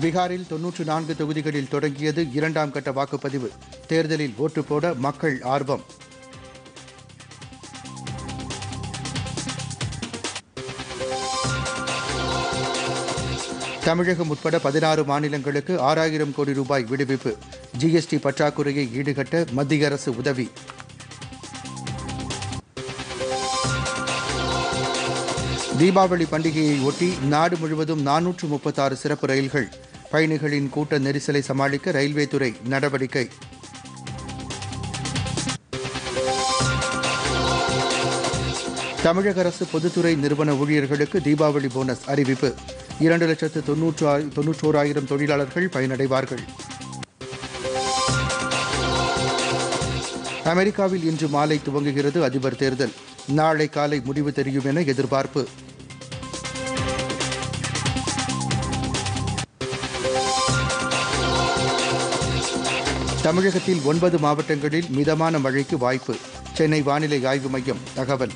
பீகாரில் தொன்னூற்று நான்கு தொகுதிகளில் தொடங்கியது இரண்டாம் கட்ட வாக்குப்பதிவு தேர்தலில் ஓட்டு போட மக்கள் ஆர்வம் தமிழகம் உட்பட பதினாறு மாநிலங்களுக்கு ஆறாயிரம் கோடி ரூபாய் விடுவிப்பு ஜிஎஸ்டி பற்றாக்குறையை ஈடுகட்ட மத்திய அரசு உதவி தீபாவளி பண்டிகையை ஒட்டி நாடு முழுவதும் நானூற்று முப்பத்தாறு சிறப்பு ரயில்கள் பயணிகளின் கூட்ட நெரிசலை சமாளிக்க ரயில்வே துறை நடவடிக்கை தமிழக அரசு பொதுத்துறை நிறுவன ஊழியர்களுக்கு தீபாவளி போனஸ் அறிவிப்பு இரண்டு லட்சத்து தொன்னூற்று ஆ- தொன்னூற்றோராயிரம் தொழிலாளர்கள் பயனடைவார்கள் அமெரிக்காவில் இன்று மாலை துவங்குகிறது அதிபர் தேர்தல் நாளை காலை முடிவு தெரியும் என எதிர்பார்ப்பு தமிழகத்தில் ஒன்பது மாவட்டங்களில் மிதமான மழைக்கு வாய்ப்பு சென்னை வானிலை ஆய்வு மையம் தகவல்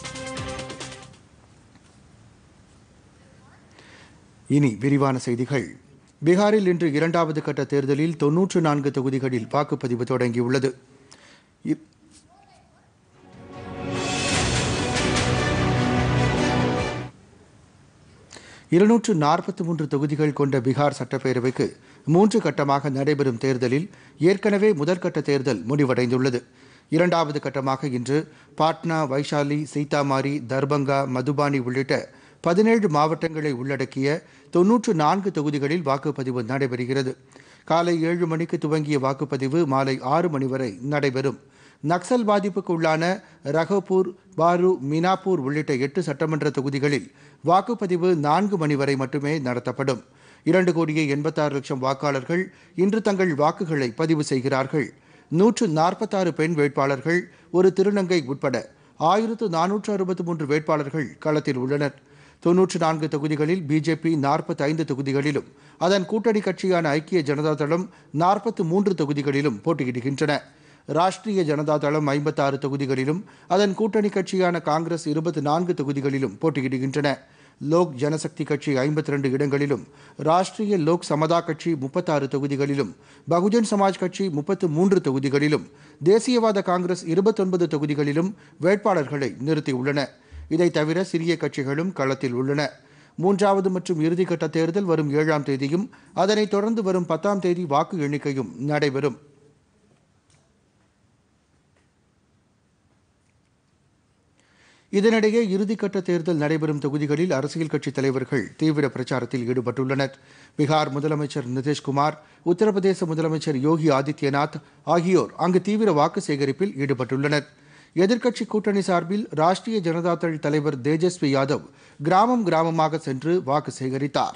இனி விரிவான செய்திகள் பீகாரில் இன்று இரண்டாவது கட்ட தேர்தலில் தொன்னூற்று நான்கு தொகுதிகளில் வாக்குப்பதிவு தொடங்கியுள்ளது இ- இருநூற்று நாற்பத்தி மூன்று தொகுதிகள் கொண்ட பீகார் சட்டப்பேரவைக்கு மூன்று கட்டமாக நடைபெறும் தேர்தலில் ஏற்கனவே முதற்கட்ட தேர்தல் முடிவடைந்துள்ளது இரண்டாவது கட்டமாக இன்று பாட்னா வைஷாலி சீதாமாரி தர்பங்கா மதுபானி உள்ளிட்ட பதினேழு மாவட்டங்களை உள்ளடக்கிய தொன்னூற்று நான்கு தொகுதிகளில் வாக்குப்பதிவு நடைபெறுகிறது காலை ஏழு மணிக்கு துவங்கிய வாக்குப்பதிவு மாலை ஆறு மணி வரை நடைபெறும் நக்சல் பாதிப்புக்கு உள்ளான ரகோபூர் பாரு மீனாப்பூர் உள்ளிட்ட எட்டு சட்டமன்ற தொகுதிகளில் வாக்குப்பதிவு நான்கு மணி வரை மட்டுமே நடத்தப்படும் இரண்டு கோடியே எண்பத்தாறு லட்சம் வாக்காளர்கள் இன்று தங்கள் வாக்குகளை பதிவு செய்கிறார்கள் நூற்று நாற்பத்தாறு பெண் வேட்பாளர்கள் ஒரு திருநங்கை உட்பட ஆயிரத்து நானூற்று அறுபத்து மூன்று வேட்பாளர்கள் களத்தில் உள்ளனர் தொன்னூற்று நான்கு தொகுதிகளில் பிஜேபி நாற்பத்தி ஐந்து தொகுதிகளிலும் அதன் கூட்டணி கட்சியான ஐக்கிய ஜனதா தளம் நாற்பத்து மூன்று தொகுதிகளிலும் போட்டியிடுகின்றன ராஷ்டிரிய ஜனதா தளம் ஐம்பத்தாறு தொகுதிகளிலும் அதன் கூட்டணி கட்சியான காங்கிரஸ் இருபத்தி நான்கு தொகுதிகளிலும் போட்டியிடுகின்றன லோக் ஜனசக்தி கட்சி ஐம்பத்தி ரெண்டு இடங்களிலும் ராஷ்டிரிய லோக் சமதா கட்சி முப்பத்தாறு தொகுதிகளிலும் பகுஜன் சமாஜ் கட்சி முப்பத்து மூன்று தொகுதிகளிலும் தேசியவாத காங்கிரஸ் இருபத்தொன்பது தொகுதிகளிலும் வேட்பாளர்களை நிறுத்தியுள்ளன இதைத் தவிர சிறிய கட்சிகளும் களத்தில் உள்ளன மூன்றாவது மற்றும் இறுதிக்கட்ட தேர்தல் வரும் ஏழாம் தேதியும் அதனைத் தொடர்ந்து வரும் பத்தாம் தேதி வாக்கு எண்ணிக்கையும் நடைபெறும் இதனிடையே இறுதிக்கட்ட தேர்தல் நடைபெறும் தொகுதிகளில் அரசியல் கட்சித் தலைவர்கள் தீவிர பிரச்சாரத்தில் ஈடுபட்டுள்ளனர் பீகார் முதலமைச்சர் நிதிஷ்குமார் உத்தரப்பிரதேச முதலமைச்சர் யோகி ஆதித்யநாத் ஆகியோர் அங்கு தீவிர வாக்கு சேகரிப்பில் ஈடுபட்டுள்ளனர் எதிர்க்கட்சி கூட்டணி சார்பில் ராஷ்டிரிய ஜனதா தள் தலைவர் தேஜஸ்வி யாதவ் கிராமம் கிராமமாக சென்று வாக்கு சேகரித்தார்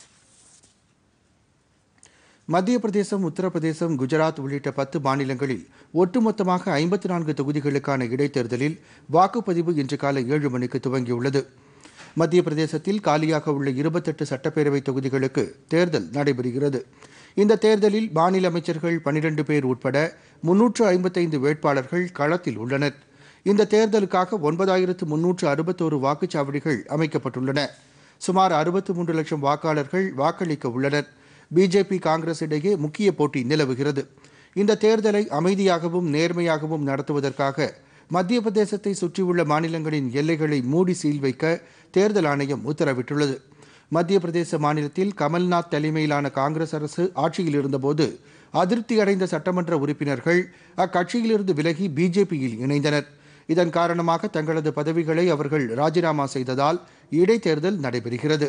மத்திய பிரதேசம் உத்தரப்பிரதேசம் குஜராத் உள்ளிட்ட பத்து மாநிலங்களில் ஒட்டுமொத்தமாக ஐம்பத்தி நான்கு தொகுதிகளுக்கான இடைத்தேர்தலில் வாக்குப்பதிவு இன்று காலை ஏழு மணிக்கு துவங்கியுள்ளது மத்திய பிரதேசத்தில் காலியாக உள்ள இருபத்தெட்டு சட்டப்பேரவை தொகுதிகளுக்கு தேர்தல் நடைபெறுகிறது இந்த தேர்தலில் மாநில அமைச்சர்கள் பனிரெண்டு பேர் உட்பட முன்னூற்று ஐம்பத்தைந்து வேட்பாளர்கள் களத்தில் உள்ளனர் இந்த தேர்தலுக்காக ஒன்பதாயிரத்து முன்னூற்று அறுபத்தோரு வாக்குச்சாவடிகள் அமைக்கப்பட்டுள்ளன சுமார் அறுபத்து மூன்று லட்சம் வாக்காளர்கள் வாக்களிக்க உள்ளனர் பிஜேபி காங்கிரஸ் இடையே முக்கிய போட்டி நிலவுகிறது இந்த தேர்தலை அமைதியாகவும் நேர்மையாகவும் நடத்துவதற்காக மத்திய பிரதேசத்தை சுற்றியுள்ள மாநிலங்களின் எல்லைகளை மூடி சீல் வைக்க தேர்தல் ஆணையம் உத்தரவிட்டுள்ளது மத்திய பிரதேச மாநிலத்தில் கமல்நாத் தலைமையிலான காங்கிரஸ் அரசு ஆட்சியில் இருந்தபோது அதிருப்தி அடைந்த சட்டமன்ற உறுப்பினர்கள் அக்கட்சியிலிருந்து விலகி பிஜேபியில் இணைந்தனர் இதன் காரணமாக தங்களது பதவிகளை அவர்கள் ராஜினாமா செய்ததால் இடைத்தேர்தல் நடைபெறுகிறது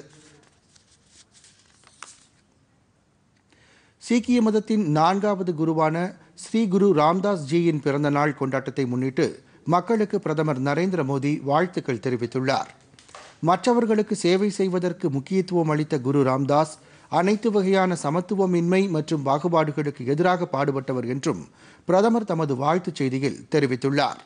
சீக்கிய மதத்தின் நான்காவது குருவான ஸ்ரீ குரு ராம்தாஸ் ஜியின் பிறந்த நாள் கொண்டாட்டத்தை முன்னிட்டு மக்களுக்கு பிரதமர் நரேந்திர மோடி வாழ்த்துக்கள் தெரிவித்துள்ளார் மற்றவர்களுக்கு சேவை செய்வதற்கு முக்கியத்துவம் அளித்த குரு ராம்தாஸ் அனைத்து வகையான சமத்துவமின்மை மற்றும் பாகுபாடுகளுக்கு எதிராக பாடுபட்டவர் என்றும் பிரதமர் தமது வாழ்த்துச் செய்தியில் தெரிவித்துள்ளார்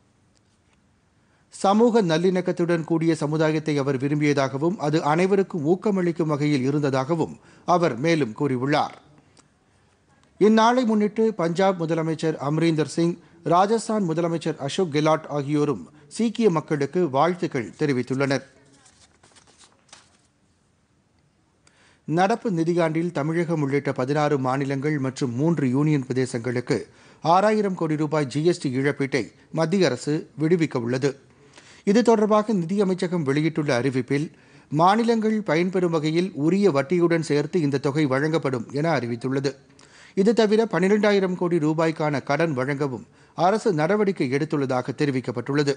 சமூக நல்லிணக்கத்துடன் கூடிய சமுதாயத்தை அவர் விரும்பியதாகவும் அது அனைவருக்கும் ஊக்கமளிக்கும் வகையில் இருந்ததாகவும் அவர் மேலும் கூறியுள்ளார் இந்நாளை முன்னிட்டு பஞ்சாப் முதலமைச்சர் அம்ரீந்தர் சிங் ராஜஸ்தான் முதலமைச்சர் அசோக் கெலாட் ஆகியோரும் சீக்கிய மக்களுக்கு வாழ்த்துக்கள் தெரிவித்துள்ளனர் நடப்பு நிதியாண்டில் தமிழகம் உள்ளிட்ட பதினாறு மாநிலங்கள் மற்றும் மூன்று யூனியன் பிரதேசங்களுக்கு ஆறாயிரம் கோடி ரூபாய் ஜிஎஸ்டி இழப்பீட்டை மத்திய அரசு விடுவிக்க உள்ளது இது தொடர்பாக நிதியமைச்சகம் வெளியிட்டுள்ள அறிவிப்பில் மாநிலங்கள் பயன்பெறும் வகையில் உரிய வட்டியுடன் சேர்த்து இந்த தொகை வழங்கப்படும் என அறிவித்துள்ளது இது தவிர பனிரெண்டாயிரம் கோடி ரூபாய்க்கான கடன் வழங்கவும் அரசு நடவடிக்கை எடுத்துள்ளதாக தெரிவிக்கப்பட்டுள்ளது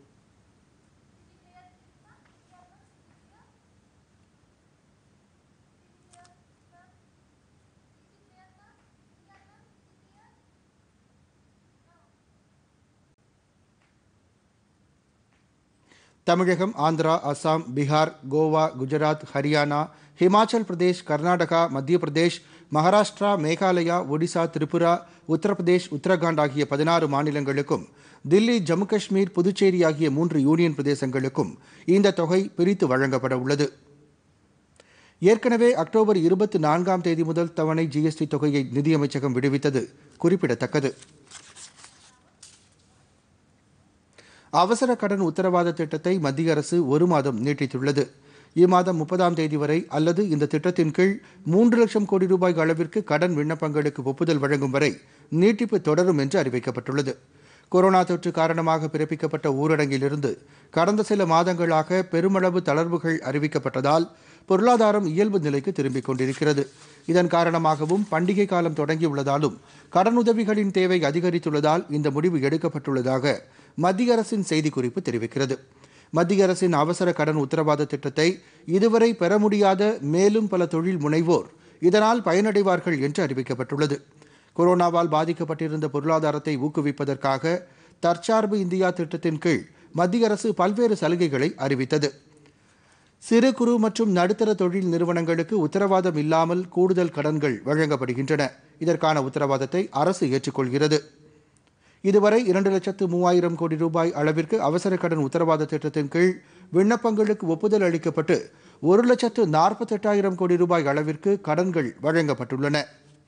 தமிழகம் ஆந்திரா அசாம் பீகார் கோவா குஜராத் ஹரியானா ஹிமாச்சல் பிரதேஷ் கர்நாடகா மத்திய பிரதேஷ் மகாராஷ்டிரா மேகாலயா ஒடிசா திரிபுரா உத்தரப்பிரதேஷ் உத்தரகாண்ட் ஆகிய பதினாறு மாநிலங்களுக்கும் தில்லி ஜம்மு காஷ்மீர் புதுச்சேரி ஆகிய மூன்று யூனியன் பிரதேசங்களுக்கும் இந்த தொகை பிரித்து வழங்கப்பட உள்ளது ஏற்கனவே அக்டோபர் இருபத்தி நான்காம் தேதி முதல் தவணை ஜிஎஸ்டி தொகையை நிதியமைச்சகம் விடுவித்தது குறிப்பிடத்தக்கது அவசர கடன் உத்தரவாத திட்டத்தை மத்திய அரசு ஒரு மாதம் நீட்டித்துள்ளது இம்மாதம் முப்பதாம் தேதி வரை அல்லது இந்த திட்டத்தின் கீழ் மூன்று லட்சம் கோடி ரூபாய் அளவிற்கு கடன் விண்ணப்பங்களுக்கு ஒப்புதல் வழங்கும் வரை நீட்டிப்பு தொடரும் என்று அறிவிக்கப்பட்டுள்ளது கொரோனா தொற்று காரணமாக பிறப்பிக்கப்பட்ட ஊரடங்கிலிருந்து கடந்த சில மாதங்களாக பெருமளவு தளர்வுகள் அறிவிக்கப்பட்டதால் பொருளாதாரம் இயல்பு நிலைக்கு திரும்பிக் கொண்டிருக்கிறது இதன் காரணமாகவும் பண்டிகை காலம் தொடங்கியுள்ளதாலும் கடனுதவிகளின் தேவை அதிகரித்துள்ளதால் இந்த முடிவு எடுக்கப்பட்டுள்ளதாக மத்திய அரசின் செய்திக்குறிப்பு தெரிவிக்கிறது மத்திய அரசின் அவசர கடன் உத்தரவாத திட்டத்தை இதுவரை பெற முடியாத மேலும் பல தொழில் முனைவோர் இதனால் பயனடைவார்கள் என்று அறிவிக்கப்பட்டுள்ளது கொரோனாவால் பாதிக்கப்பட்டிருந்த பொருளாதாரத்தை ஊக்குவிப்பதற்காக தற்சார்பு இந்தியா திட்டத்தின் கீழ் மத்திய அரசு பல்வேறு சலுகைகளை அறிவித்தது சிறு குறு மற்றும் நடுத்தர தொழில் நிறுவனங்களுக்கு உத்தரவாதம் இல்லாமல் கூடுதல் கடன்கள் வழங்கப்படுகின்றன இதற்கான உத்தரவாதத்தை அரசு ஏற்றுக்கொள்கிறது இதுவரை இரண்டு லட்சத்து மூவாயிரம் கோடி ரூபாய் அளவிற்கு அவசர கடன் உத்தரவாத திட்டத்தின் கீழ் விண்ணப்பங்களுக்கு ஒப்புதல் அளிக்கப்பட்டு ஒரு லட்சத்து நாற்பத்தெட்டாயிரம் கோடி ரூபாய் அளவிற்கு கடன்கள் வழங்கப்பட்டுள்ளன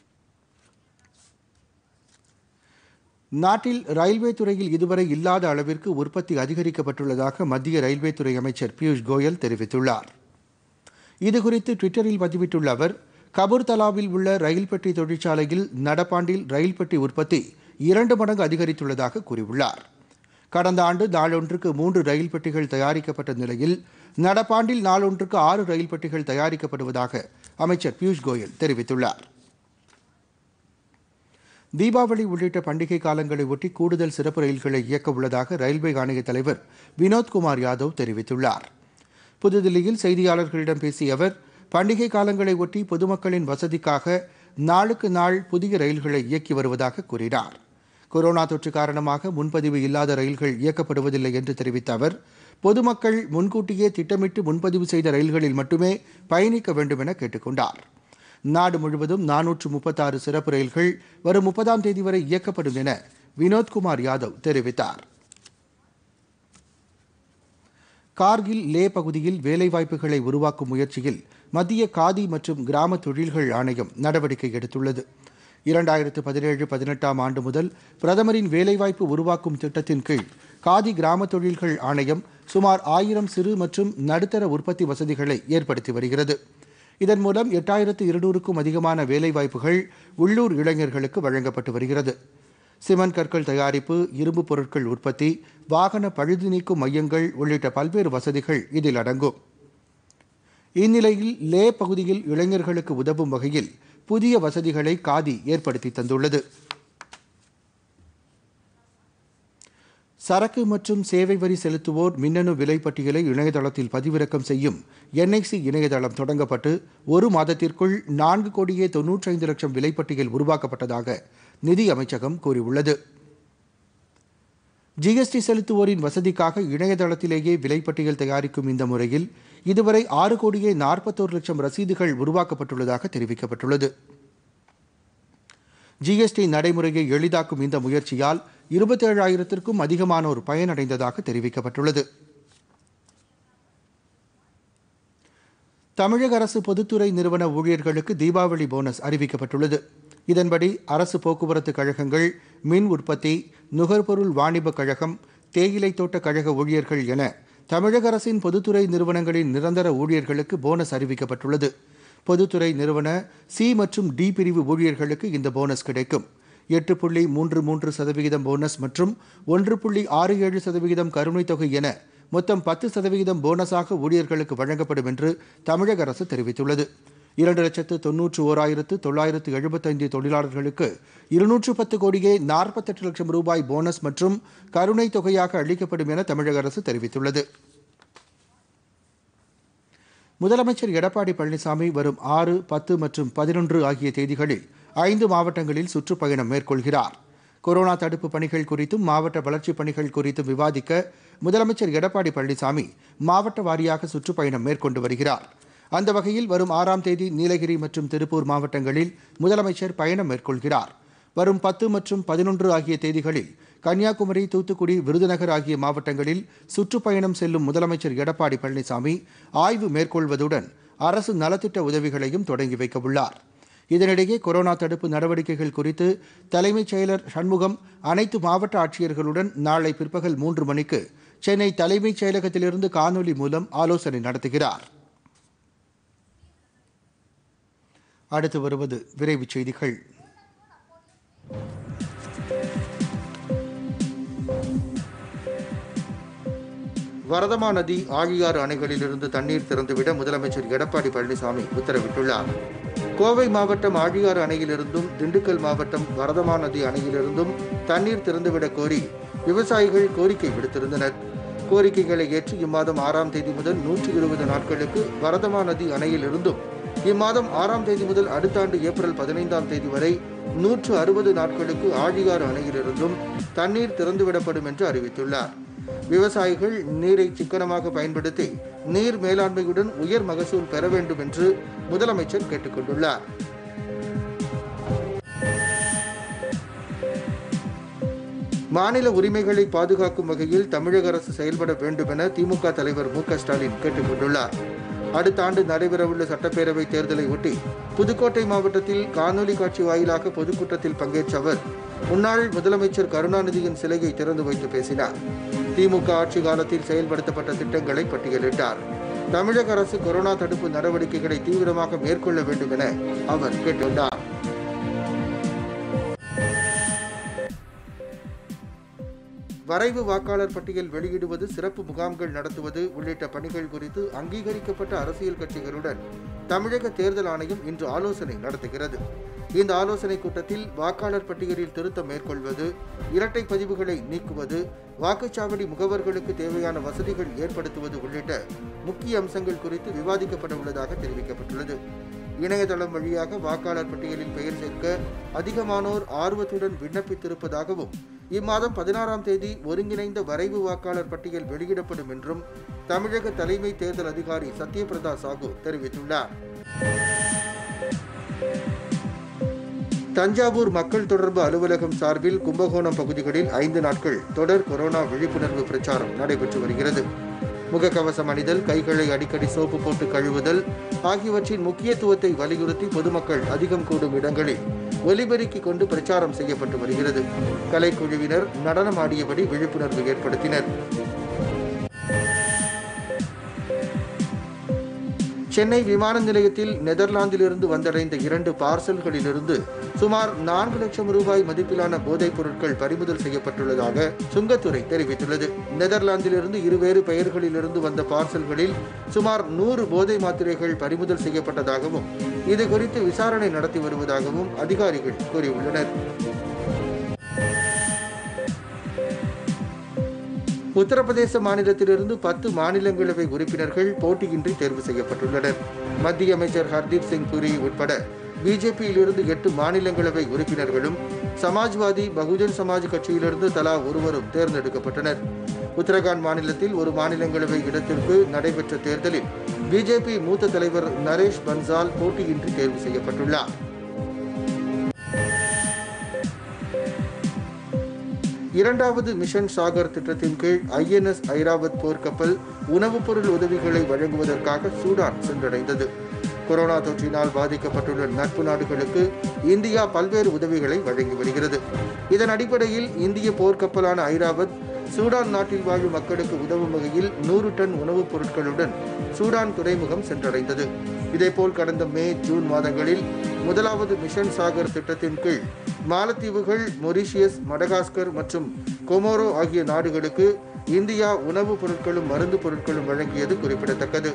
நாட்டில் ரயில்வே துறையில் இதுவரை இல்லாத அளவிற்கு உற்பத்தி அதிகரிக்கப்பட்டுள்ளதாக மத்திய ரயில்வே துறை அமைச்சர் பியூஷ் கோயல் தெரிவித்துள்ளார் இதுகுறித்து ட்விட்டரில் பதிவிட்டுள்ள அவர் கபூர்தலாவில் உள்ள ரயில் பெட்டி தொழிற்சாலையில் நடப்பாண்டில் ரயில் பெட்டி உற்பத்தி இரண்டு மடங்கு அதிகரித்துள்ளதாக கூறியுள்ளார் கடந்த ஆண்டு நாளொன்றுக்கு மூன்று ரயில் பெட்டிகள் தயாரிக்கப்பட்ட நிலையில் நடப்பாண்டில் நாளொன்றுக்கு ஆறு ரயில் பெட்டிகள் தயாரிக்கப்படுவதாக அமைச்சர் பியூஷ் கோயல் தெரிவித்துள்ளார் தீபாவளி உள்ளிட்ட பண்டிகை காலங்களை ஒட்டி கூடுதல் சிறப்பு ரயில்களை இயக்க உள்ளதாக ரயில்வே ஆணைய தலைவர் வினோத்குமார் யாதவ் தெரிவித்துள்ளார் புதுதில்லியில் செய்தியாளர்களிடம் பேசிய அவர் பண்டிகை காலங்களை ஒட்டி பொதுமக்களின் வசதிக்காக நாளுக்கு நாள் புதிய ரயில்களை இயக்கி வருவதாக கூறினார் கொரோனா தொற்று காரணமாக முன்பதிவு இல்லாத ரயில்கள் இயக்கப்படுவதில்லை என்று தெரிவித்த அவர் பொதுமக்கள் முன்கூட்டியே திட்டமிட்டு முன்பதிவு செய்த ரயில்களில் மட்டுமே பயணிக்க வேண்டும் என கேட்டுக்கொண்டார் நாடு முழுவதும் நானூற்று முப்பத்தாறு சிறப்பு ரயில்கள் வரும் முப்பதாம் தேதி வரை இயக்கப்படும் என வினோத்குமார் யாதவ் தெரிவித்தார் கார்கில் லே பகுதியில் வேலைவாய்ப்புகளை உருவாக்கும் முயற்சியில் மத்திய காதி மற்றும் கிராம தொழில்கள் ஆணையம் நடவடிக்கை எடுத்துள்ளது இரண்டாயிரத்து பதினேழு பதினெட்டாம் ஆண்டு முதல் பிரதமரின் வேலைவாய்ப்பு உருவாக்கும் திட்டத்தின் கீழ் காதி கிராம தொழில்கள் ஆணையம் சுமார் ஆயிரம் சிறு மற்றும் நடுத்தர உற்பத்தி வசதிகளை ஏற்படுத்தி வருகிறது இதன் மூலம் எட்டாயிரத்து இருநூறுக்கும் அதிகமான வேலைவாய்ப்புகள் உள்ளூர் இளைஞர்களுக்கு வழங்கப்பட்டு வருகிறது சிமெண்ட் கற்கள் தயாரிப்பு இரும்பு பொருட்கள் உற்பத்தி வாகன பழுது நீக்கும் மையங்கள் உள்ளிட்ட பல்வேறு வசதிகள் இதில் அடங்கும் இந்நிலையில் லே பகுதியில் இளைஞர்களுக்கு உதவும் வகையில் புதிய வசதிகளை காதி ஏற்படுத்தி தந்துள்ளது சரக்கு மற்றும் சேவை வரி செலுத்துவோர் மின்னணு விலை பட்டியலை இணையதளத்தில் பதிவிறக்கம் செய்யும் என்ஐசி இணையதளம் தொடங்கப்பட்டு ஒரு மாதத்திற்குள் நான்கு கோடியே தொன்னூற்றைந்து லட்சம் விலைப்பட்டியல் உருவாக்கப்பட்டதாக நிதி அமைச்சகம் கூறியுள்ளது ஜிஎஸ்டி செலுத்துவோரின் வசதிக்காக இணையதளத்திலேயே விலைப்பட்டியல் தயாரிக்கும் இந்த முறையில் இதுவரை ஆறு கோடியே நாற்பத்தோரு லட்சம் ரசீதுகள் உருவாக்கப்பட்டுள்ளதாக தெரிவிக்கப்பட்டுள்ளது ஜிஎஸ்டி நடைமுறையை எளிதாக்கும் இந்த முயற்சியால் இருபத்தேழாயிரத்திற்கும் அதிகமானோர் பயனடைந்ததாக தெரிவிக்கப்பட்டுள்ளது தமிழக அரசு பொதுத்துறை நிறுவன ஊழியர்களுக்கு தீபாவளி போனஸ் அறிவிக்கப்பட்டுள்ளது இதன்படி அரசு போக்குவரத்து கழகங்கள் மின் உற்பத்தி நுகர்பொருள் வாணிபக் கழகம் தேயிலை தோட்ட கழக ஊழியர்கள் என தமிழக அரசின் பொதுத்துறை நிறுவனங்களின் நிரந்தர ஊழியர்களுக்கு போனஸ் அறிவிக்கப்பட்டுள்ளது பொதுத்துறை நிறுவன சி மற்றும் டி பிரிவு ஊழியர்களுக்கு இந்த போனஸ் கிடைக்கும் எட்டு புள்ளி மூன்று மூன்று சதவிகிதம் போனஸ் மற்றும் ஒன்று புள்ளி ஆறு ஏழு சதவிகிதம் கருணைத் தொகை என மொத்தம் பத்து சதவிகிதம் போனஸாக ஊழியர்களுக்கு வழங்கப்படும் என்று தமிழக அரசு தெரிவித்துள்ளது இரண்டு லட்சத்து தொன்னூற்று ஓராயிரத்து தொள்ளாயிரத்து எழுபத்தைந்து தொழிலாளர்களுக்கு இருநூற்று பத்து கோடியே நாற்பத்தெட்டு லட்சம் ரூபாய் போனஸ் மற்றும் கருணைத் தொகையாக அளிக்கப்படும் என தமிழக அரசு தெரிவித்துள்ளது முதலமைச்சர் எடப்பாடி பழனிசாமி வரும் ஆறு பத்து மற்றும் பதினொன்று ஆகிய தேதிகளில் ஐந்து மாவட்டங்களில் சுற்றுப்பயணம் மேற்கொள்கிறார் கொரோனா தடுப்பு பணிகள் குறித்தும் மாவட்ட வளர்ச்சிப் பணிகள் குறித்தும் விவாதிக்க முதலமைச்சர் எடப்பாடி பழனிசாமி மாவட்ட வாரியாக சுற்றுப்பயணம் மேற்கொண்டு வருகிறார் அந்த வகையில் வரும் ஆறாம் தேதி நீலகிரி மற்றும் திருப்பூர் மாவட்டங்களில் முதலமைச்சர் பயணம் மேற்கொள்கிறார் வரும் பத்து மற்றும் பதினொன்று ஆகிய தேதிகளில் கன்னியாகுமரி தூத்துக்குடி விருதுநகர் ஆகிய மாவட்டங்களில் சுற்றுப்பயணம் செல்லும் முதலமைச்சர் எடப்பாடி பழனிசாமி ஆய்வு மேற்கொள்வதுடன் அரசு நலத்திட்ட உதவிகளையும் தொடங்கி வைக்கவுள்ளார் இதனிடையே கொரோனா தடுப்பு நடவடிக்கைகள் குறித்து தலைமைச் செயலர் சண்முகம் அனைத்து மாவட்ட ஆட்சியர்களுடன் நாளை பிற்பகல் மூன்று மணிக்கு சென்னை தலைமைச் செயலகத்திலிருந்து காணொலி மூலம் ஆலோசனை நடத்துகிறார் அடுத்து வருவது விரைவுச் செய்திகள் வரதமா நதி ஆழியாறு அணைகளிலிருந்து தண்ணீர் திறந்துவிட முதலமைச்சர் எடப்பாடி பழனிசாமி உத்தரவிட்டுள்ளார் கோவை மாவட்டம் ஆழியாறு அணையிலிருந்தும் திண்டுக்கல் மாவட்டம் வரதமா நதி அணையிலிருந்தும் தண்ணீர் திறந்துவிடக் கோரி விவசாயிகள் கோரிக்கை விடுத்திருந்தனர் கோரிக்கைகளை ஏற்று இம்மாதம் ஆறாம் தேதி முதல் நூற்றி இருபது நாட்களுக்கு வரதமா நதி அணையிலிருந்தும் இம்மாதம் ஆறாம் தேதி முதல் அடுத்த ஆண்டு ஏப்ரல் பதினைந்தாம் தேதி வரை நூற்று அறுபது நாட்களுக்கு ஆழியாறு அணையிலிருந்தும் தண்ணீர் திறந்துவிடப்படும் என்று அறிவித்துள்ளார் விவசாயிகள் நீரை சிக்கனமாக பயன்படுத்தி நீர் மேலாண்மையுடன் உயர் மகசூல் பெற வேண்டும் என்று முதலமைச்சர் கேட்டுக்கொண்டுள்ளார் மாநில உரிமைகளை பாதுகாக்கும் வகையில் தமிழக அரசு செயல்பட வேண்டும் என திமுக தலைவர் மு க ஸ்டாலின் கேட்டுக் கொண்டுள்ளார் அடுத்த ஆண்டு நடைபெறவுள்ள சட்டப்பேரவை தேர்தலை ஒட்டி புதுக்கோட்டை மாவட்டத்தில் காணொலி காட்சி வாயிலாக பொதுக்கூட்டத்தில் பங்கேற்ற அவர் முன்னாள் முதலமைச்சர் கருணாநிதியின் சிலையை திறந்து வைத்து பேசினார் திமுக ஆட்சி காலத்தில் செயல்படுத்தப்பட்ட திட்டங்களை பட்டியலிட்டார் தமிழக அரசு கொரோனா தடுப்பு நடவடிக்கைகளை தீவிரமாக மேற்கொள்ள வேண்டும் என அவர் கேட்டுள்ளார் வரைவு வாக்காளர் பட்டியல் வெளியிடுவது சிறப்பு முகாம்கள் நடத்துவது உள்ளிட்ட பணிகள் குறித்து அங்கீகரிக்கப்பட்ட அரசியல் கட்சிகளுடன் தமிழக தேர்தல் ஆணையம் இன்று ஆலோசனை நடத்துகிறது இந்த ஆலோசனைக் கூட்டத்தில் வாக்காளர் பட்டியலில் திருத்தம் மேற்கொள்வது இரட்டை பதிவுகளை நீக்குவது வாக்குச்சாவடி முகவர்களுக்கு தேவையான வசதிகள் ஏற்படுத்துவது உள்ளிட்ட முக்கிய அம்சங்கள் குறித்து விவாதிக்கப்பட உள்ளதாக தெரிவிக்கப்பட்டுள்ளது இணையதளம் வழியாக வாக்காளர் பட்டியலில் பெயர் சேர்க்க அதிகமானோர் ஆர்வத்துடன் விண்ணப்பித்திருப்பதாகவும் இம்மாதம் பதினாறாம் தேதி ஒருங்கிணைந்த வரைவு வாக்காளர் பட்டியல் வெளியிடப்படும் என்றும் தமிழக தலைமை தேர்தல் அதிகாரி சத்யபிரதா சாகு தெரிவித்துள்ளார் தஞ்சாவூர் மக்கள் தொடர்பு அலுவலகம் சார்பில் கும்பகோணம் பகுதிகளில் ஐந்து நாட்கள் தொடர் கொரோனா விழிப்புணர்வு பிரச்சாரம் நடைபெற்று வருகிறது முகக்கவசம் அணிதல் கைகளை அடிக்கடி சோப்பு போட்டு கழுவுதல் ஆகியவற்றின் முக்கியத்துவத்தை வலியுறுத்தி பொதுமக்கள் அதிகம் கூடும் இடங்களில் ஒலிபெருக்கிக் கொண்டு பிரச்சாரம் செய்யப்பட்டு வருகிறது கலைக்குழுவினர் நடனமாடியபடி விழிப்புணர்வு ஏற்படுத்தினர் சென்னை விமான நிலையத்தில் நெதர்லாந்திலிருந்து வந்தடைந்த இரண்டு பார்சல்களிலிருந்து சுமார் நான்கு லட்சம் ரூபாய் மதிப்பிலான போதைப் பொருட்கள் பறிமுதல் செய்யப்பட்டுள்ளதாக சுங்கத்துறை தெரிவித்துள்ளது நெதர்லாந்திலிருந்து இருவேறு பெயர்களிலிருந்து வந்த பார்சல்களில் சுமார் நூறு போதை மாத்திரைகள் பறிமுதல் செய்யப்பட்டதாகவும் இது குறித்து விசாரணை நடத்தி வருவதாகவும் அதிகாரிகள் கூறியுள்ளனர் உத்தரப்பிரதேச மாநிலத்திலிருந்து பத்து மாநிலங்களவை உறுப்பினர்கள் போட்டியின்றி தேர்வு செய்யப்பட்டுள்ளனர் மத்திய அமைச்சர் ஹர்தீப் சிங் புரி உட்பட பிஜேபியிலிருந்து எட்டு மாநிலங்களவை உறுப்பினர்களும் சமாஜ்வாதி பகுஜன் சமாஜ் கட்சியிலிருந்து தலா ஒருவரும் தேர்ந்தெடுக்கப்பட்டனர் உத்தரகாண்ட் மாநிலத்தில் ஒரு மாநிலங்களவை இடத்திற்கு நடைபெற்ற தேர்தலில் பிஜேபி மூத்த தலைவர் நரேஷ் பன்சால் போட்டியின்றி தேர்வு செய்யப்பட்டுள்ளார் இரண்டாவது மிஷன் சாகர் திட்டத்தின் கீழ் ஐஎன்எஸ் ஐராவத் போர்க்கப்பல் உணவுப் பொருள் உதவிகளை வழங்குவதற்காக சூடான் சென்றடைந்தது கொரோனா தொற்றினால் பாதிக்கப்பட்டுள்ள நட்பு நாடுகளுக்கு இந்தியா பல்வேறு உதவிகளை வழங்கி வருகிறது இதன் அடிப்படையில் இந்திய போர்க்கப்பலான ஐராவத் சூடான் நாட்டில் வாழும் மக்களுக்கு உதவும் வகையில் நூறு டன் உணவுப் பொருட்களுடன் சூடான் துறைமுகம் சென்றடைந்தது இதேபோல் கடந்த மே ஜூன் மாதங்களில் முதலாவது மிஷன் சாகர் திட்டத்தின் கீழ் மாலத்தீவுகள் மொரீஷியஸ் மடகாஸ்கர் மற்றும் கொமோரோ ஆகிய நாடுகளுக்கு இந்தியா உணவுப் பொருட்களும் மருந்து பொருட்களும் வழங்கியது குறிப்பிடத்தக்கது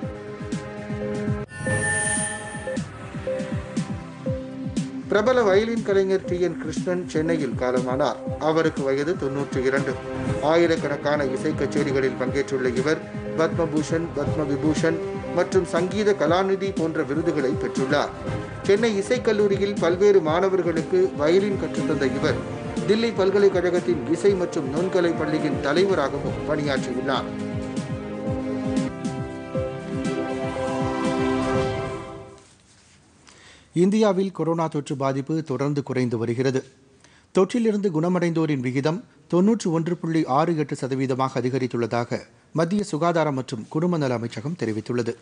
பிரபல வயலின் கலைஞர் டி என் கிருஷ்ணன் சென்னையில் காலமானார் அவருக்கு வயது தொன்னூற்றி இரண்டு ஆயிரக்கணக்கான இசை கச்சேரிகளில் பங்கேற்றுள்ள இவர் பத்மபூஷன் பத்ம விபூஷன் மற்றும் சங்கீத கலாநிதி போன்ற விருதுகளை பெற்றுள்ளார் சென்னை இசைக்கல்லூரியில் பல்வேறு மாணவர்களுக்கு வயலின் கற்றுத்தந்த இவர் தில்லி பல்கலைக்கழகத்தின் இசை மற்றும் நுண்கலை பள்ளியின் தலைவராகவும் பணியாற்றியுள்ளார் இந்தியாவில் கொரோனா தொற்று பாதிப்பு தொடர்ந்து குறைந்து வருகிறது தொற்றிலிருந்து குணமடைந்தோரின் விகிதம் தொன்னூற்று ஒன்று புள்ளி ஆறு எட்டு சதவீதமாக அதிகரித்துள்ளதாக மத்திய சுகாதாரம் மற்றும் குடும்ப நல அமைச்சகம் தெரிவித்துள்ளது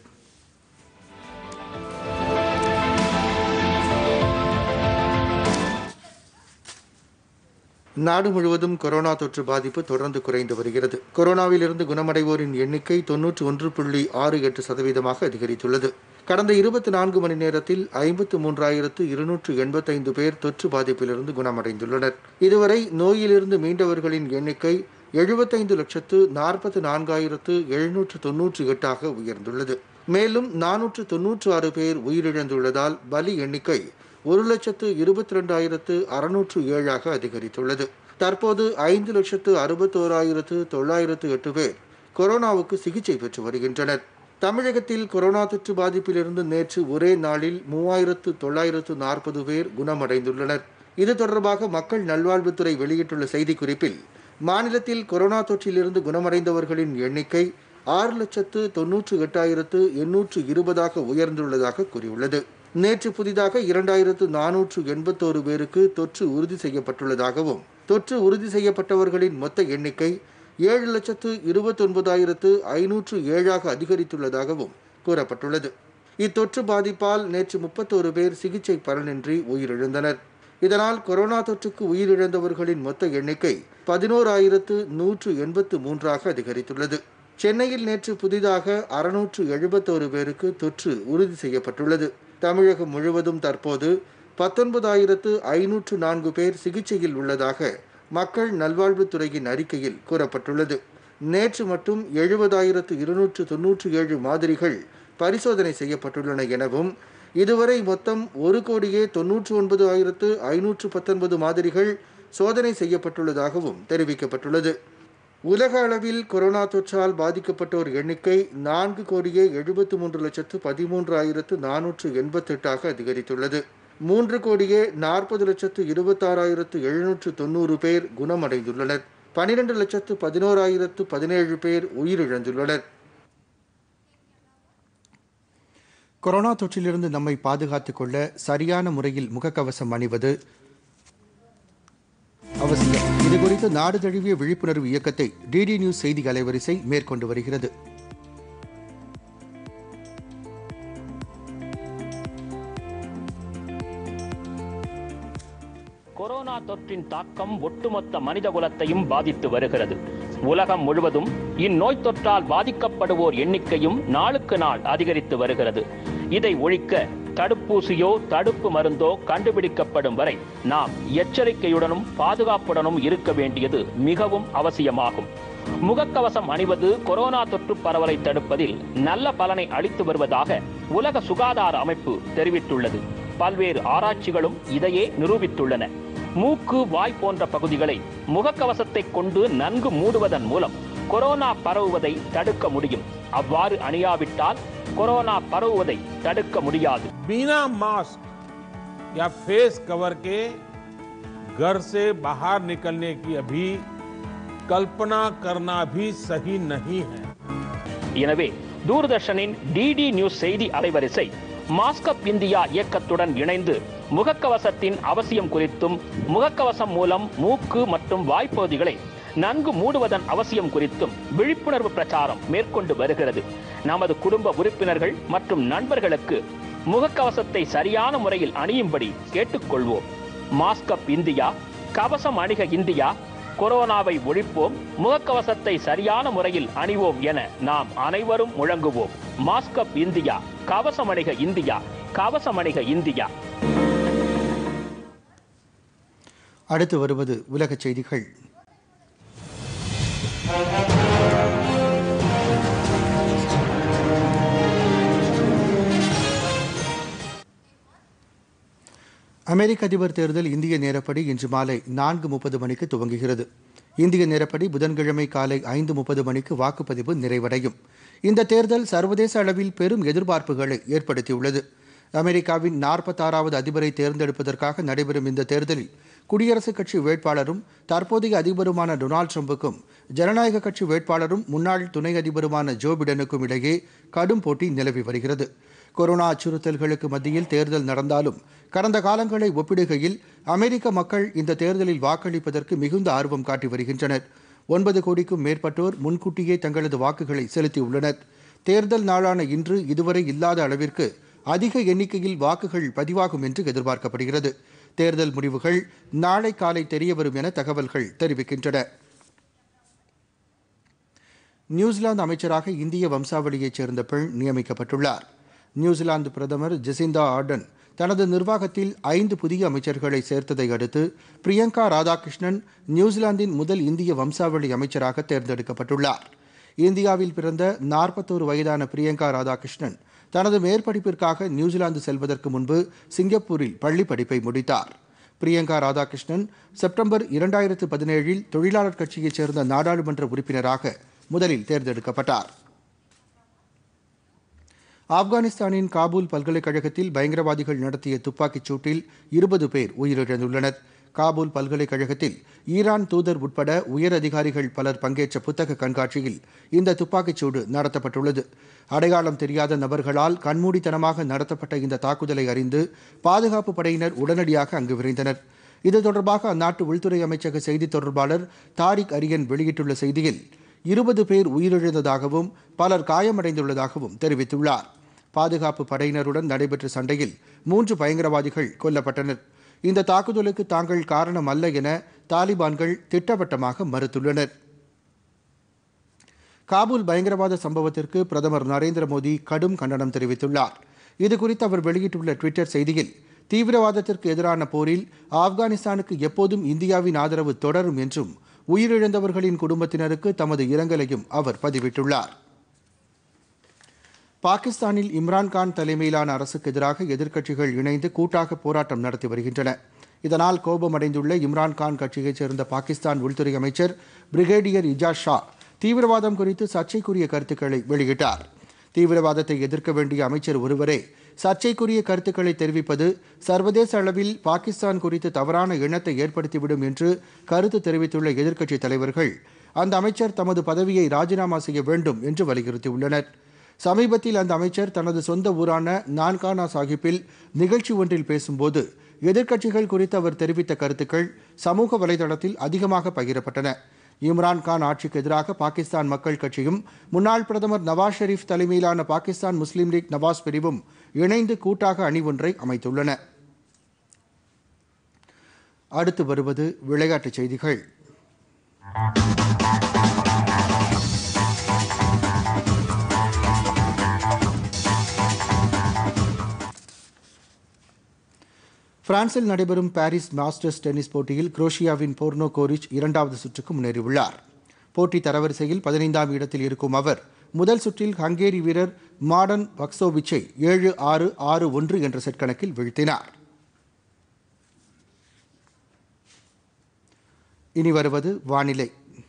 நாடு முழுவதும் கொரோனா தொற்று பாதிப்பு தொடர்ந்து குறைந்து வருகிறது கொரோனாவிலிருந்து குணமடைவோரின் எண்ணிக்கை தொன்னூற்று ஒன்று புள்ளி ஆறு எட்டு சதவீதமாக அதிகரித்துள்ளது கடந்த இருபத்தி நான்கு மணி நேரத்தில் ஐம்பத்து மூன்றாயிரத்து இருநூற்று எண்பத்தைந்து பேர் தொற்று பாதிப்பிலிருந்து குணமடைந்துள்ளனர் இதுவரை நோயிலிருந்து மீண்டவர்களின் எண்ணிக்கை எழுபத்தைந்து லட்சத்து நாற்பத்து நான்காயிரத்து எழுநூற்று தொன்னூற்றி எட்டாக உயர்ந்துள்ளது மேலும் நானூற்று தொன்னூற்று ஆறு பேர் உயிரிழந்துள்ளதால் பலி எண்ணிக்கை ஒரு லட்சத்து இருபத்தி ரெண்டாயிரத்து அறுநூற்று ஏழாக அதிகரித்துள்ளது தற்போது ஐந்து லட்சத்து அறுபத்தோராயிரத்து தொள்ளாயிரத்து எட்டு பேர் கொரோனாவுக்கு சிகிச்சை பெற்று வருகின்றனர் தமிழகத்தில் கொரோனா தொற்று பாதிப்பிலிருந்து நேற்று ஒரே நாளில் மூவாயிரத்து தொள்ளாயிரத்து நாற்பது பேர் குணமடைந்துள்ளனர் இது தொடர்பாக மக்கள் நல்வாழ்வுத்துறை வெளியிட்டுள்ள செய்திக்குறிப்பில் மாநிலத்தில் கொரோனா தொற்றிலிருந்து குணமடைந்தவர்களின் எண்ணிக்கை ஆறு லட்சத்து தொன்னூற்று எட்டாயிரத்து எண்ணூற்று இருபதாக உயர்ந்துள்ளதாக கூறியுள்ளது நேற்று புதிதாக இரண்டாயிரத்து நானூற்று எண்பத்தோரு பேருக்கு தொற்று உறுதி செய்யப்பட்டுள்ளதாகவும் தொற்று உறுதி செய்யப்பட்டவர்களின் மொத்த எண்ணிக்கை ஏழு லட்சத்து இருபத்தொன்பதாயிரத்து ஐநூற்று ஏழாக அதிகரித்துள்ளதாகவும் கூறப்பட்டுள்ளது இத்தொற்று பாதிப்பால் நேற்று முப்பத்தோரு பேர் சிகிச்சை பலனின்றி உயிரிழந்தனர் இதனால் கொரோனா தொற்றுக்கு உயிரிழந்தவர்களின் மொத்த எண்ணிக்கை பதினோராயிரத்து நூற்று எண்பத்து மூன்றாக அதிகரித்துள்ளது சென்னையில் நேற்று புதிதாக அறுநூற்று எழுபத்தோரு பேருக்கு தொற்று உறுதி செய்யப்பட்டுள்ளது தமிழகம் முழுவதும் தற்போது பத்தொன்பதாயிரத்து ஐநூற்று நான்கு பேர் சிகிச்சையில் உள்ளதாக மக்கள் நல்வாழ்வுத்துறையின் அறிக்கையில் கூறப்பட்டுள்ளது நேற்று மட்டும் எழுபதாயிரத்து இருநூற்று தொன்னூற்றி ஏழு மாதிரிகள் பரிசோதனை செய்யப்பட்டுள்ளன எனவும் இதுவரை மொத்தம் ஒரு கோடியே தொன்னூற்று ஒன்பது ஆயிரத்து ஐநூற்று பத்தொன்பது மாதிரிகள் சோதனை செய்யப்பட்டுள்ளதாகவும் தெரிவிக்கப்பட்டுள்ளது உலக அளவில் கொரோனா தொற்றால் பாதிக்கப்பட்டோர் எண்ணிக்கை நான்கு கோடியே எழுபத்து மூன்று லட்சத்து பதிமூன்று ஆயிரத்து நானூற்று எண்பத்தெட்டாக அதிகரித்துள்ளது மூன்று கோடியே நாற்பது லட்சத்து இருபத்தாறாயிரத்து எழுநூற்று தொண்ணூறு பேர் குணமடைந்துள்ளனர் பனிரெண்டு லட்சத்து பதினோராயிரத்து பதினேழு பேர் உயிரிழந்துள்ளனர் கொரோனா தொற்றிலிருந்து நம்மை பாதுகாத்துக் கொள்ள சரியான முறையில் முகக்கவசம் அணிவது அவசியம் இதுகுறித்து நாடு தழுவிய விழிப்புணர்வு இயக்கத்தை டிடி நியூஸ் செய்தி அலைவரிசை மேற்கொண்டு வருகிறது கொரோனா தொற்றின் தாக்கம் ஒட்டுமொத்த மனித குலத்தையும் பாதித்து வருகிறது உலகம் முழுவதும் இந்நோய் தொற்றால் பாதிக்கப்படுவோர் எண்ணிக்கையும் நாளுக்கு நாள் அதிகரித்து வருகிறது இதை ஒழிக்க தடுப்பூசியோ தடுப்பு மருந்தோ கண்டுபிடிக்கப்படும் வரை நாம் எச்சரிக்கையுடனும் பாதுகாப்புடனும் இருக்க வேண்டியது மிகவும் அவசியமாகும் முகக்கவசம் அணிவது கொரோனா தொற்று பரவலை தடுப்பதில் நல்ல பலனை அளித்து வருவதாக உலக சுகாதார அமைப்பு தெரிவித்துள்ளது பல்வேறு ஆராய்ச்சிகளும் இதையே நிரூபித்துள்ளன மூக்கு வாய் போன்ற பகுதிகளை முகக்கவசத்தை கொண்டு நன்கு மூடுவதன் மூலம் கொரோனா பரவுவதை தடுக்க முடியும் அவ்வாறு அணியாவிட்டால் கொரோனா பரவுவதை தடுக்க முடியாது बिना मास्क या फेस कवर के घर से बाहर निकलने की अभी कल्पना करना भी सही नहीं है எனவே தூர்தர்ஷனின் டிடி நியூஸ் செய்தி அலைவரிசை மாஸ்கப் இந்தியா இயக்கத்துடன் இணைந்து முகக்கவசத்தின் அவசியம் குறித்தும் முகக்கவசம் மூலம் மூக்கு மற்றும் வாய்ப்பகுதிகளை நன்கு மூடுவதன் அவசியம் குறித்தும் விழிப்புணர்வு பிரச்சாரம் மேற்கொண்டு வருகிறது நமது குடும்ப உறுப்பினர்கள் மற்றும் நண்பர்களுக்கு முகக்கவசத்தை சரியான முறையில் அணியும்படி கேட்டுக்கொள்வோம் மாஸ்கப் இந்தியா கவசம் அணிக இந்தியா கொரோனாவை ஒழிப்போம் முகக்கவசத்தை சரியான முறையில் அணிவோம் என நாம் அனைவரும் முழங்குவோம் மாஸ்கப் இந்தியா கவசமணிக இந்தியா கவசமணிக இந்தியா அடுத்து வருவது உலகச் செய்திகள் அமெரிக்க அதிபர் தேர்தல் இந்திய நேரப்படி இன்று மாலை நான்கு முப்பது மணிக்கு துவங்குகிறது இந்திய நேரப்படி புதன்கிழமை காலை ஐந்து முப்பது மணிக்கு வாக்குப்பதிவு நிறைவடையும் இந்த தேர்தல் சர்வதேச அளவில் பெரும் எதிர்பார்ப்புகளை ஏற்படுத்தியுள்ளது அமெரிக்காவின் நாற்பத்தாறாவது அதிபரை தேர்ந்தெடுப்பதற்காக நடைபெறும் இந்த தேர்தலில் குடியரசுக் கட்சி வேட்பாளரும் தற்போதைய அதிபருமான டொனால்டு ட்ரம்புக்கும் ஜனநாயக கட்சி வேட்பாளரும் முன்னாள் துணை அதிபருமான ஜோ பிடனுக்கும் இடையே கடும் போட்டி நிலவி வருகிறது கொரோனா அச்சுறுத்தல்களுக்கு மத்தியில் தேர்தல் நடந்தாலும் கடந்த காலங்களை ஒப்பிடுகையில் அமெரிக்க மக்கள் இந்த தேர்தலில் வாக்களிப்பதற்கு மிகுந்த ஆர்வம் காட்டி வருகின்றனர் ஒன்பது கோடிக்கும் மேற்பட்டோர் முன்கூட்டியே தங்களது வாக்குகளை செலுத்தியுள்ளனர் தேர்தல் நாளான இன்று இதுவரை இல்லாத அளவிற்கு அதிக எண்ணிக்கையில் வாக்குகள் பதிவாகும் என்று எதிர்பார்க்கப்படுகிறது தேர்தல் முடிவுகள் நாளை காலை தெரியவரும் என தகவல்கள் தெரிவிக்கின்றன நியூசிலாந்து அமைச்சராக இந்திய வம்சாவளியைச் சேர்ந்த பெண் நியமிக்கப்பட்டுள்ளார் நியூசிலாந்து பிரதமர் ஜெசிந்தா ஆர்டன் தனது நிர்வாகத்தில் ஐந்து புதிய அமைச்சர்களை சேர்த்ததை அடுத்து பிரியங்கா ராதாகிருஷ்ணன் நியூசிலாந்தின் முதல் இந்திய வம்சாவளி அமைச்சராக தேர்ந்தெடுக்கப்பட்டுள்ளார் இந்தியாவில் பிறந்த நாற்பத்தோரு வயதான பிரியங்கா ராதாகிருஷ்ணன் தனது மேற்படிப்பிற்காக நியூசிலாந்து செல்வதற்கு முன்பு சிங்கப்பூரில் பள்ளி படிப்பை முடித்தார் பிரியங்கா ராதாகிருஷ்ணன் செப்டம்பர் இரண்டாயிரத்து பதினேழில் தொழிலாளர் கட்சியைச் சேர்ந்த நாடாளுமன்ற உறுப்பினராக முதலில் தேர்ந்தெடுக்கப்பட்டார் ஆப்கானிஸ்தானின் காபூல் பல்கலைக்கழகத்தில் பயங்கரவாதிகள் நடத்திய துப்பாக்கிச் சூட்டில் இருபது பேர் உயிரிழந்துள்ளனர் காபூல் பல்கலைக்கழகத்தில் ஈரான் தூதர் உட்பட உயர் அதிகாரிகள் பலர் பங்கேற்ற புத்தக கண்காட்சியில் இந்த துப்பாக்கிச் சூடு நடத்தப்பட்டுள்ளது அடையாளம் தெரியாத நபர்களால் கண்மூடித்தனமாக நடத்தப்பட்ட இந்த தாக்குதலை அறிந்து பாதுகாப்பு படையினர் உடனடியாக அங்கு விரைந்தனர் இது தொடர்பாக அந்நாட்டு உள்துறை அமைச்சக செய்தித் தொடர்பாளர் தாரிக் அரியன் வெளியிட்டுள்ள செய்தியில் இருபது பேர் உயிரிழந்ததாகவும் பலர் காயமடைந்துள்ளதாகவும் தெரிவித்துள்ளார் பாதுகாப்பு படையினருடன் நடைபெற்ற சண்டையில் மூன்று பயங்கரவாதிகள் கொல்லப்பட்டனர் இந்த தாக்குதலுக்கு தாங்கள் காரணம் அல்ல என தாலிபான்கள் திட்டவட்டமாக மறுத்துள்ளனர் காபூல் பயங்கரவாத சம்பவத்திற்கு பிரதமர் நரேந்திர மோடி கடும் கண்டனம் தெரிவித்துள்ளார் இதுகுறித்து அவர் வெளியிட்டுள்ள ட்விட்டர் செய்தியில் தீவிரவாதத்திற்கு எதிரான போரில் ஆப்கானிஸ்தானுக்கு எப்போதும் இந்தியாவின் ஆதரவு தொடரும் என்றும் உயிரிழந்தவர்களின் குடும்பத்தினருக்கு தமது இரங்கலையும் அவர் பதிவிட்டுள்ளார் பாகிஸ்தானில் இம்ரான்கான் தலைமையிலான அரசுக்கு எதிராக எதிர்க்கட்சிகள் இணைந்து கூட்டாக போராட்டம் நடத்தி வருகின்றன இதனால் கோபமடைந்துள்ள இம்ரான்கான் கட்சியைச் சேர்ந்த பாகிஸ்தான் உள்துறை அமைச்சர் பிரிகேடியர் இஜாஸ் ஷா தீவிரவாதம் குறித்து சர்ச்சைக்குரிய கருத்துக்களை வெளியிட்டார் தீவிரவாதத்தை எதிர்க்க வேண்டிய அமைச்சர் ஒருவரே சர்ச்சைக்குரிய கருத்துக்களை தெரிவிப்பது சர்வதேச அளவில் பாகிஸ்தான் குறித்து தவறான எண்ணத்தை ஏற்படுத்திவிடும் என்று கருத்து தெரிவித்துள்ள எதிர்க்கட்சித் தலைவர்கள் அந்த அமைச்சர் தமது பதவியை ராஜினாமா செய்ய வேண்டும் என்று வலியுறுத்தியுள்ளனர் சமீபத்தில் அந்த அமைச்சர் தனது சொந்த ஊரான நான்கானா சாஹிப்பில் நிகழ்ச்சி ஒன்றில் பேசும்போது எதிர்க்கட்சிகள் குறித்து அவர் தெரிவித்த கருத்துக்கள் சமூக வலைதளத்தில் அதிகமாக பகிரப்பட்டன இம்ரான்கான் ஆட்சிக்கு எதிராக பாகிஸ்தான் மக்கள் கட்சியும் முன்னாள் பிரதமர் நவாஸ் ஷெரீப் தலைமையிலான பாகிஸ்தான் முஸ்லீம் லீக் நவாஸ் பிரிவும் இணைந்து கூட்டாக அணி ஒன்றை அமைத்துள்ளன அடுத்து வருவது விளையாட்டுச் செய்திகள் பிரான்சில் நடைபெறும் பாரிஸ் மாஸ்டர்ஸ் டென்னிஸ் போட்டியில் குரோஷியாவின் போர்னோ கோரிச் இரண்டாவது சுற்றுக்கு முன்னேறியுள்ளார் போட்டி தரவரிசையில் பதினைந்தாம் இடத்தில் இருக்கும் அவர் முதல் சுற்றில் ஹங்கேரி வீரர் மாடன் பக்சோவிச்சை ஏழு ஆறு ஆறு ஒன்று என்ற செட் கணக்கில் வீழ்த்தினார் இனி வருவது வானிலை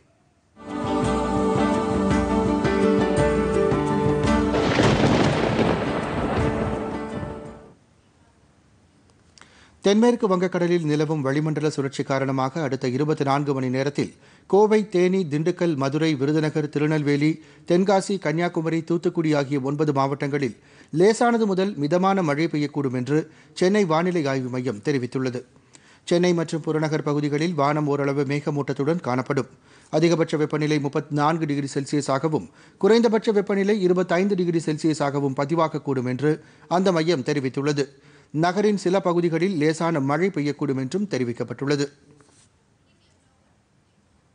தென்மேற்கு வங்கக்கடலில் நிலவும் வளிமண்டல சுழற்சி காரணமாக அடுத்த இருபத்தி நான்கு மணி நேரத்தில் கோவை தேனி திண்டுக்கல் மதுரை விருதுநகர் திருநெல்வேலி தென்காசி கன்னியாகுமரி தூத்துக்குடி ஆகிய ஒன்பது மாவட்டங்களில் லேசானது முதல் மிதமான மழை பெய்யக்கூடும் என்று சென்னை வானிலை ஆய்வு மையம் தெரிவித்துள்ளது சென்னை மற்றும் புறநகர் பகுதிகளில் வானம் ஓரளவு மேகமூட்டத்துடன் காணப்படும் அதிகபட்ச வெப்பநிலை முப்பத்தி நான்கு டிகிரி செல்சியஸாகவும் குறைந்தபட்ச வெப்பநிலை இருபத்தைந்து டிகிரி செல்சியஸாகவும் பதிவாகக்கூடும் என்று அந்த மையம் தெரிவித்துள்ளது நகரின் சில பகுதிகளில் லேசான மழை பெய்யக்கூடும் என்றும் தெரிவிக்கப்பட்டுள்ளது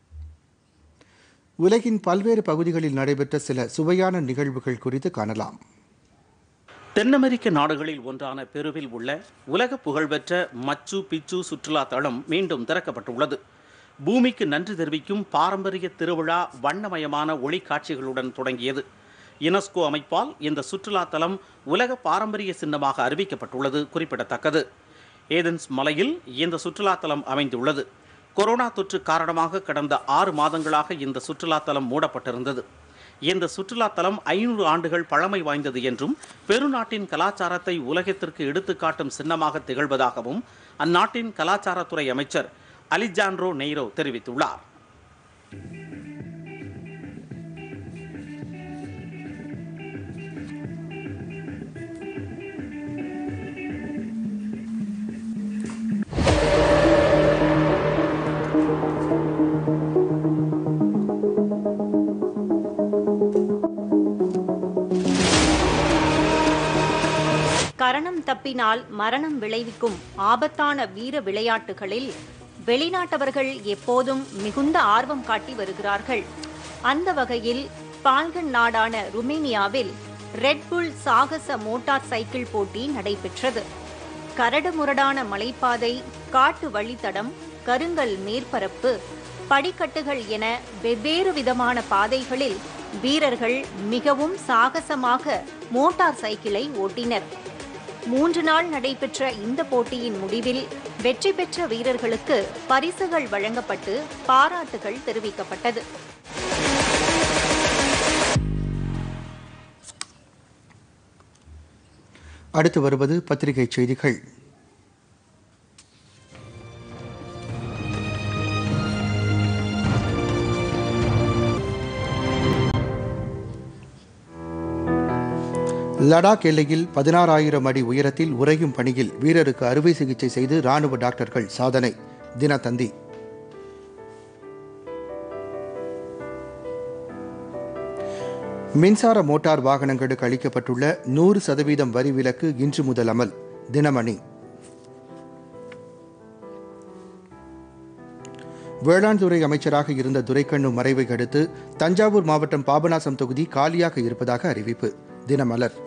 உலகின் பல்வேறு பகுதிகளில் நடைபெற்ற சில சுவையான நிகழ்வுகள் குறித்து காணலாம் தென் அமெரிக்க நாடுகளில் ஒன்றான பெருவில் உள்ள உலக புகழ்பெற்ற மச்சு பிச்சு சுற்றுலா தளம் மீண்டும் திறக்கப்பட்டுள்ளது பூமிக்கு நன்றி தெரிவிக்கும் பாரம்பரிய திருவிழா வண்ணமயமான ஒளி காட்சிகளுடன் தொடங்கியது யுனெஸ்கோ அமைப்பால் இந்த சுற்றுலா தலம் உலக பாரம்பரிய சின்னமாக அறிவிக்கப்பட்டுள்ளது குறிப்பிடத்தக்கது ஏதென்ஸ் மலையில் இந்த சுற்றுலா தலம் அமைந்துள்ளது கொரோனா தொற்று காரணமாக கடந்த ஆறு மாதங்களாக இந்த சுற்றுலா தலம் மூடப்பட்டிருந்தது இந்த சுற்றுலா தலம் ஐநூறு ஆண்டுகள் பழமை வாய்ந்தது என்றும் பெருநாட்டின் கலாச்சாரத்தை உலகத்திற்கு எடுத்துக்காட்டும் சின்னமாக திகழ்வதாகவும் அந்நாட்டின் கலாச்சாரத்துறை அமைச்சர் அலிஜான்ட்ரோ நெய்ரோ தெரிவித்துள்ளார் கரணம் தப்பினால் மரணம் விளைவிக்கும் ஆபத்தான வீர விளையாட்டுகளில் வெளிநாட்டவர்கள் எப்போதும் மிகுந்த ஆர்வம் காட்டி வருகிறார்கள் அந்த வகையில் பால்கன் நாடான ருமேனியாவில் ரெட்புல் சாகச மோட்டார் சைக்கிள் போட்டி நடைபெற்றது கரடுமுரடான மலைப்பாதை காட்டு வழித்தடம் கருங்கல் மேற்பரப்பு படிக்கட்டுகள் என வெவ்வேறு விதமான பாதைகளில் வீரர்கள் மிகவும் சாகசமாக மோட்டார் சைக்கிளை ஓட்டினர் மூன்று நாள் நடைபெற்ற இந்த போட்டியின் முடிவில் வெற்றி பெற்ற வீரர்களுக்கு பரிசுகள் வழங்கப்பட்டு பாராட்டுகள் தெரிவிக்கப்பட்டது அடுத்து வருவது பத்திரிகை செய்திகள் லடாக் எல்லையில் பதினாறாயிரம் அடி உயரத்தில் உறையும் பணியில் வீரருக்கு அறுவை சிகிச்சை செய்து ராணுவ டாக்டர்கள் சாதனை தினத்தந்தி மின்சார மோட்டார் வாகனங்களுக்கு அளிக்கப்பட்டுள்ள நூறு சதவீதம் வரி விலக்கு இன்று முதல் அமல் தினமணி வேளாண் துறை அமைச்சராக இருந்த துரைக்கண்ணு மறைவை அடுத்து தஞ்சாவூர் மாவட்டம் பாபநாசம் தொகுதி காலியாக இருப்பதாக அறிவிப்பு தினமலர்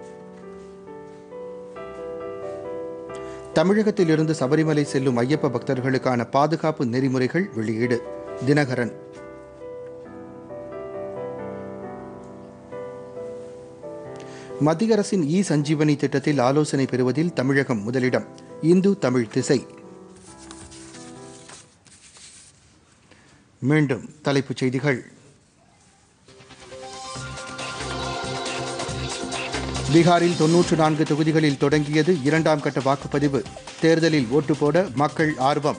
தமிழகத்தில் இருந்து சபரிமலை செல்லும் ஐயப்ப பக்தர்களுக்கான பாதுகாப்பு நெறிமுறைகள் வெளியீடு தினகரன் மத்திய அரசின் இ சஞ்சீவனி திட்டத்தில் ஆலோசனை பெறுவதில் தமிழகம் முதலிடம் இந்து தமிழ் திசை மீண்டும் தலைப்புச் செய்திகள் பீகாரில் தொன்னூற்று நான்கு தொகுதிகளில் தொடங்கியது இரண்டாம் கட்ட வாக்குப்பதிவு தேர்தலில் ஓட்டு போட மக்கள் ஆர்வம்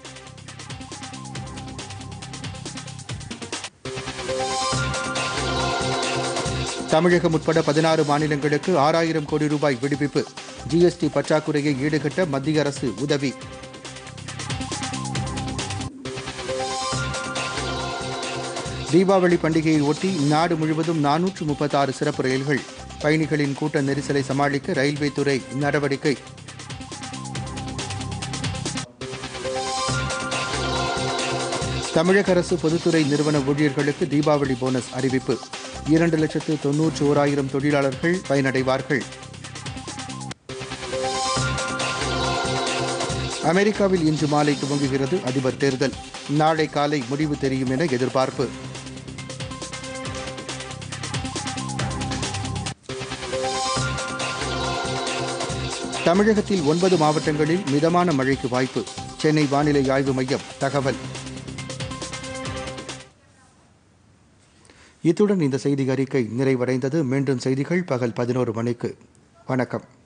தமிழகம் உட்பட பதினாறு மாநிலங்களுக்கு ஆறாயிரம் கோடி ரூபாய் விடுவிப்பு ஜிஎஸ்டி பற்றாக்குறையை ஈடுகட்ட மத்திய அரசு உதவி தீபாவளி பண்டிகையை ஒட்டி நாடு முழுவதும் நானூற்று முப்பத்தாறு சிறப்பு ரயில்கள் பயணிகளின் கூட்ட நெரிசலை சமாளிக்க ரயில்வே துறை நடவடிக்கை தமிழக அரசு பொதுத்துறை நிறுவன ஊழியர்களுக்கு தீபாவளி போனஸ் அறிவிப்பு இரண்டு லட்சத்து தொன்னூற்று ஓராயிரம் தொழிலாளர்கள் பயனடைவார்கள் அமெரிக்காவில் இன்று மாலை துவங்குகிறது அதிபர் தேர்தல் நாளை காலை முடிவு தெரியும் என எதிர்பார்ப்பு தமிழகத்தில் ஒன்பது மாவட்டங்களில் மிதமான மழைக்கு வாய்ப்பு சென்னை வானிலை ஆய்வு மையம் தகவல் இத்துடன் இந்த செய்தி அறிக்கை நிறைவடைந்தது மீண்டும் செய்திகள் பகல் பதினோரு மணிக்கு வணக்கம்